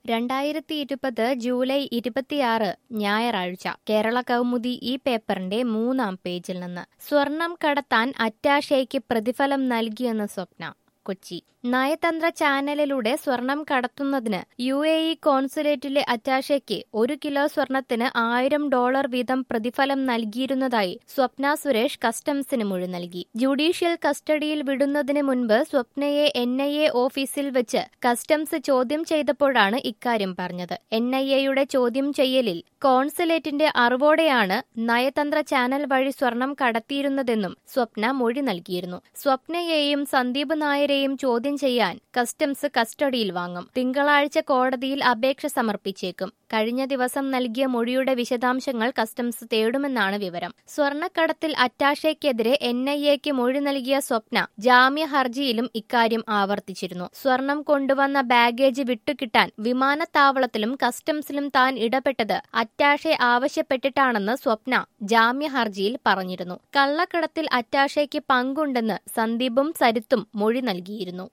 രണ്ടായിരത്തി ഇരുപത് ജൂലൈ ഇരുപത്തിയാറ് ഞായറാഴ്ച കേരള കൗമുദി ഈ പേപ്പറിന്റെ മൂന്നാം പേജിൽ നിന്ന് സ്വർണം കടത്താൻ അറ്റാഷയ്ക്ക് പ്രതിഫലം നൽകിയെന്ന് സ്വപ്ന കൊച്ചി നയതന്ത്ര ചാനലിലൂടെ സ്വർണം കടത്തുന്നതിന് യു എ ഇ കോൺസുലേറ്റിലെ അറ്റാഷയ്ക്ക് ഒരു കിലോ സ്വർണത്തിന് ആയിരം ഡോളർ വീതം പ്രതിഫലം നൽകിയിരുന്നതായി സ്വപ്ന സുരേഷ് കസ്റ്റംസിന് മൊഴി നൽകി ജുഡീഷ്യൽ കസ്റ്റഡിയിൽ വിടുന്നതിന് മുൻപ് സ്വപ്നയെ എൻ ഐ എ ഓഫീസിൽ വെച്ച് കസ്റ്റംസ് ചോദ്യം ചെയ്തപ്പോഴാണ് ഇക്കാര്യം പറഞ്ഞത് എൻ ഐ എയുടെ ചോദ്യം ചെയ്യലിൽ കോൺസുലേറ്റിന്റെ അറിവോടെയാണ് നയതന്ത്ര ചാനൽ വഴി സ്വർണം കടത്തിയിരുന്നതെന്നും സ്വപ്ന മൊഴി നൽകിയിരുന്നു സ്വപ്നയെയും സന്ദീപ് നായരെയും ചോദ്യം ചെയ്യാൻ കസ്റ്റംസ് കസ്റ്റഡിയിൽ വാങ്ങും തിങ്കളാഴ്ച കോടതിയിൽ അപേക്ഷ സമർപ്പിച്ചേക്കും കഴിഞ്ഞ ദിവസം നൽകിയ മൊഴിയുടെ വിശദാംശങ്ങൾ കസ്റ്റംസ് തേടുമെന്നാണ് വിവരം സ്വർണ്ണക്കടത്തിൽ അറ്റാഷയ്ക്കെതിരെ എൻ ഐ എക്ക് മൊഴി നൽകിയ സ്വപ്ന ജാമ്യ ഹർജിയിലും ഇക്കാര്യം ആവർത്തിച്ചിരുന്നു സ്വർണം കൊണ്ടുവന്ന ബാഗേജ് വിട്ടുകിട്ടാൻ വിമാനത്താവളത്തിലും കസ്റ്റംസിലും താൻ ഇടപെട്ടത് അറ്റാഷെ ആവശ്യപ്പെട്ടിട്ടാണെന്ന് സ്വപ്ന ജാമ്യ ഹർജിയിൽ പറഞ്ഞിരുന്നു കള്ളക്കടത്തിൽ അറ്റാഷയ്ക്ക് പങ്കുണ്ടെന്ന് സന്ദീപും സരിത്തും മൊഴി നൽകിയിരുന്നു